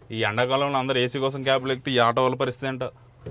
ఈ ఎండాకాలంలో అందరు ఏసీ కోసం క్యాబ్లు ఎక్కితే ఈ ఆటో వాళ్ళ పరిస్థితి ఏంటో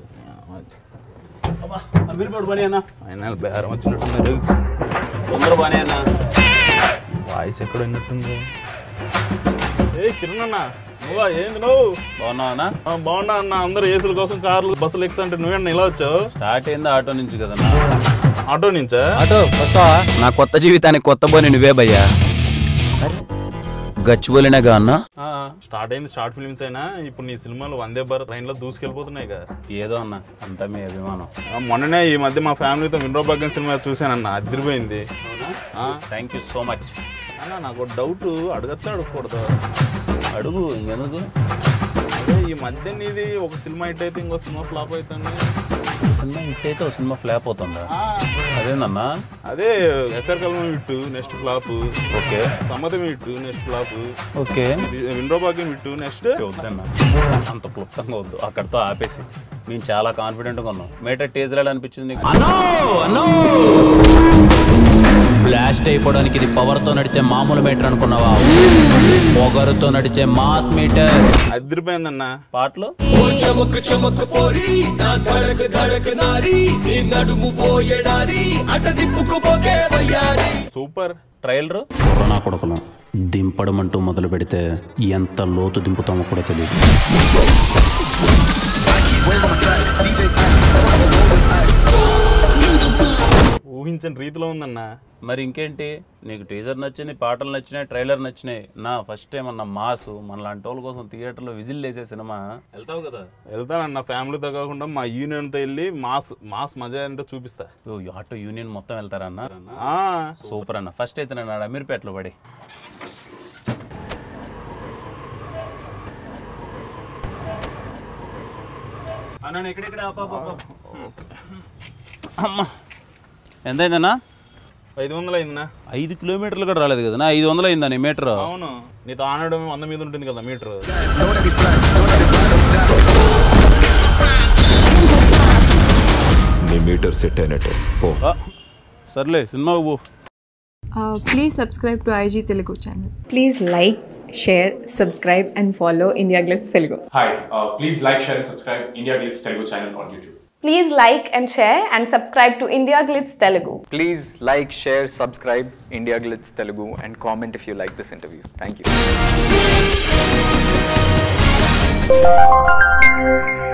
అమీర్పేట పని అన్న ఆయన బేరం వచ్చినట్టున్నారు తొందర పని అన్న వాయిస్ ఎక్కడ విన్నట్టుంది ఏ కిరణ్ అన్న నువ్వా ఏంది నువ్వు బాగున్నావా అన్న ఆ, బాగున్నా అన్న అందరు ఏసీల కోసం కార్లు బస్సులు ఎక్కుతుంటే నువ్వేనా ఇలా వచ్చావు స్టార్ట్ అయింది ఆటో నుంచి కదన్నా ఆటో నుంచా ఆటో వస్తావా నా కొత్త జీవితానికి కొత్త బోని నువ్వే భయ్యా గచ్చిబోలినగా అన్న ఆ, స్టార్ట్ అయింది షార్ట్ ఫిల్మ్స్ అయినా ఇప్పుడు నీ సినిమాలు వందే భారత్ ట్రైన్లో దూసుకెళ్ళిపోతున్నాయి కదా ఏదో అన్న అంతా మీ అభిమానం ఆ, మొన్ననే ఈ మధ్య మా ఫ్యామిలీతో విండ్రో భాగ్యం సినిమా చూశానన్న అదిరిపోయింది ఆ, థ్యాంక్ యూ సో మచ్ అన్న నాకు డౌట్ అడగచ్చా అడగకూడదు అడుగు ఇంకెందుకు అదే ఈ మధ్య నీది ఒక సినిమా హిట్ అయితే ఇంకో సినిమా ఫ్లాప్ అవుతుంది ఒక సినిమా హిట్ అయితే ఒక సినిమా ఫ్లాప్ అవుతుందా ఆ, అదేనన్నా అదే ఎస్ఆర్ కల్మం హిట్ నెక్స్ట్ ఫ్లాప్ ఓకే సమ్మతం హిట్ నెక్స్ట్ ఫ్లాప్ ఓకే విండ్రో భాగ్యం హిట్ నెక్స్ట్ వద్దన్న అంత క్లుప్తంగా వద్దు అక్కడితో ఆపేసి మేము చాలా కాన్ఫిడెంట్గా ఉన్నాం మేటర్ టేజర్ ఎలా అనిపించింది నీకు బ్లాస్ట్ అయిపోవడానికి ఇది పవర్ తో నడిచే మామూలు మీటర్ అనుకున్నావా పొగరుతో నడిచే మాస్ మీటర్ అదిరిపోయిందన్న పాటలు చమక్ చమక్ పోరి నా ధడక్ ధడక్ నారి నీ నడుము పోయడారి అట దిప్పుకుపోకే వయ్యారి సూపర్ ట్రైలర్ కరోనా కొడుకులు దింపడం అంటూ మొదలు పెడితే ఎంత లోతు దింపుతామో కూడా తెలియదు ఊహించని రీతిలో ఉందన్న మరి ఇంకేంటి నీకు టీజర్ నచ్చింది పాటలు నచ్చినాయి ట్రైలర్ నచ్చినాయి నా ఫస్ట్ టైం అన్న మాసు మన లాంటి వాళ్ళ కోసం థియేటర్లో విజిల్ వేసే సినిమా వెళ్తావు కదా వెళ్తానన్న ఫ్యామిలీతో కాకుండా మా యూనియన్తో వెళ్ళి మాస్ మాస్ మజా ఏంటో చూపిస్తా ఓ ఆటో యూనియన్ మొత్తం వెళ్తారన్న ఆ, సూపర్ అన్న ఫస్ట్ అయితే నేను ఆడ అమీర్పేటలో పడి అన్న ఎక్కడెక్కడ అమ్మా ఎంతైందన్నా ఐదు వందలు అయిందన్నా ఐదు కిలోమీటర్లు కూడా రాలేదు కదా ఐదు వందలు అయిందా నీ మీటర్ అవును నీతో ఆనడం వంద మీద ఉంటుంది కదా మీటర్ నీ మీటర్ సెట్ అయినట్టే పో సర్లే సినిమాకు పో Uh, please subscribe to IG Telugu channel. Please like, share, subscribe, and follow India Glitz Telugu. Hi, uh, please like, share, and subscribe India Glitz Telugu channel on YouTube. Please like and share and subscribe to India Glitz Telugu. Please like, share, subscribe India Glitz Telugu and comment if you like this interview. Thank you.